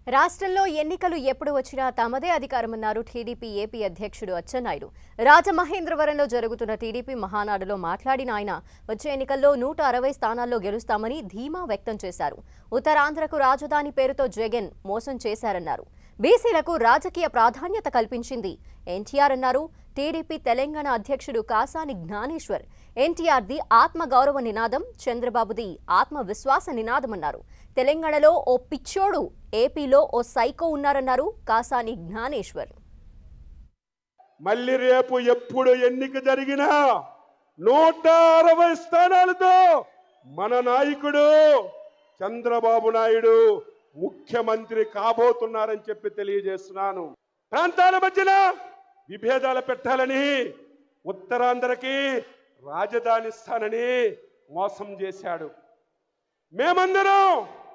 రాష్ట్రంలో ఎన్నికలు ఎప్పుడు వచ్చినా తమదే అధికారమన్నారు టీడీపీ ఏపీ అధ్యక్షుడు అచ్చెన్నాయుడు రాజమహేంద్రవరంలో జరుగుతున్న టీడీపీ మహానాడులో మాట్లాడిన ఆయన వచ్చే ఎన్నికల్లో నూట అరవై స్థానాల్లో గెలుస్తామని ధీమా వ్యక్తం చేశారు ఉత్తరాంధ్రకు రాజధాని పేరుతో జగన్ మోసం చేశారన్నారు బీసీలకు రాజకీయ ప్రాధాన్యత కల్పించింది ఎన్టీఆర్ అన్నారు టీడీపీ తెలంగాణ అధ్యక్షుడు కాసాని జ్ఞానేశ్వర్ ఎన్టీఆర్ది ఆత్మగౌరవ నినాదం చంద్రబాబుది ఆత్మవిశ్వాస నినాదమన్నారు తెలంగాణలో ఓ పిచ్చోడు ఏపీలో ఓ సైకో ఉన్నారన్నారు కాసాని జ్ఞానేశ్వర్ మళ్ళీ రేపు ఎప్పుడు ఎన్నిక జరిగినా నూట అరవై స్థానాలతో మన నాయకుడు చంద్రబాబు నాయుడు ముఖ్యమంత్రి కాబోతున్నారని చెప్పి తెలియజేస్తున్నాను ప్రాంతాల మధ్యన విభేదాలు పెట్టాలని ఉత్తరాంధ్రకి రాజధాని స్థానని మోసం చేశాడు మేమందరం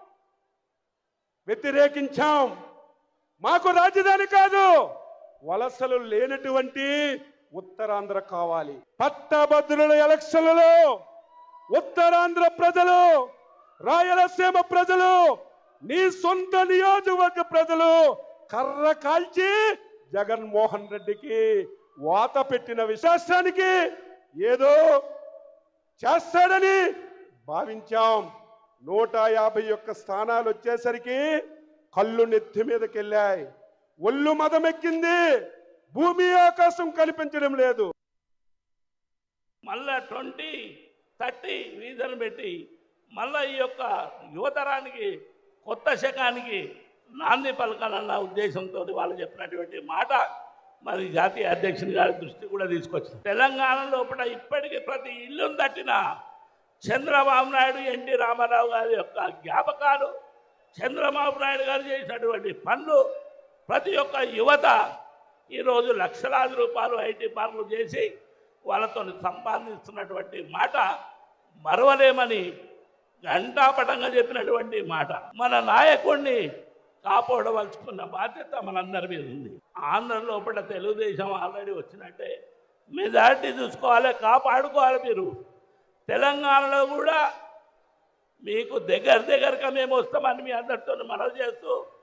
వ్యతిరేకించాం మాకు రాజధాని కాదు వలసలు లేనటువంటి ఉత్తరాంధ్ర కావాలి పట్టభద్రుల ఎలక్షన్లలో ఉత్తరాంధ్ర ప్రజలు రాయలసీమ ప్రజలు నీ సొంత నియోజకవర్గ ప్రజలు కర్ర కాల్చి జగన్మోహన్ రెడ్డికి వాత పెట్టిన విశ్వాసానికి ఏదో చేస్తాడని భావించాం నూట యాభై ఒక్క స్థానాలు వచ్చేసరికి కళ్ళు నెత్తి మీదకి వెళ్ళాయి ఒళ్ళు మదమెక్కింది భూమి ఆకాశం కనిపించడం లేదు మళ్ళా ట్వంటీ థర్టీ రీజన్ పెట్టి మళ్ళా ఈ యొక్క యువతరానికి కొత్త శకానికి నాంది పలకాలన్న ఉద్దేశంతో వాళ్ళు చెప్పినటువంటి మాట మరి జాతీయ అధ్యక్షుని గారి దృష్టి కూడా తీసుకొచ్చింది తెలంగాణ లోపల ఇప్పటికీ ప్రతి ఇల్లును తట్టిన చంద్రబాబు నాయుడు ఎన్టీ రామారావు గారి యొక్క జ్ఞాపకాలు చంద్రబాబు నాయుడు గారు చేసినటువంటి పనులు ప్రతి ఒక్క యువత ఈరోజు లక్షలాది రూపాయలు ఐటీ పార్కులు చేసి వాళ్ళతో సంపాదిస్తున్నటువంటి మాట మరవలేమని ఘంటాపటంగా చెప్పినటువంటి మాట మన నాయకుడిని కాపాడవలసుకున్న బాధ్యత మనందరి మీద ఉంది ఆంధ్ర లోపల తెలుగుదేశం ఆల్రెడీ వచ్చినట్టే మెజారిటీ చూసుకోవాలి కాపాడుకోవాలి మీరు తెలంగాణలో కూడా మీకు దగ్గర దగ్గరగా మేము వస్తామని మీ అందరితో మనవి చేస్తూ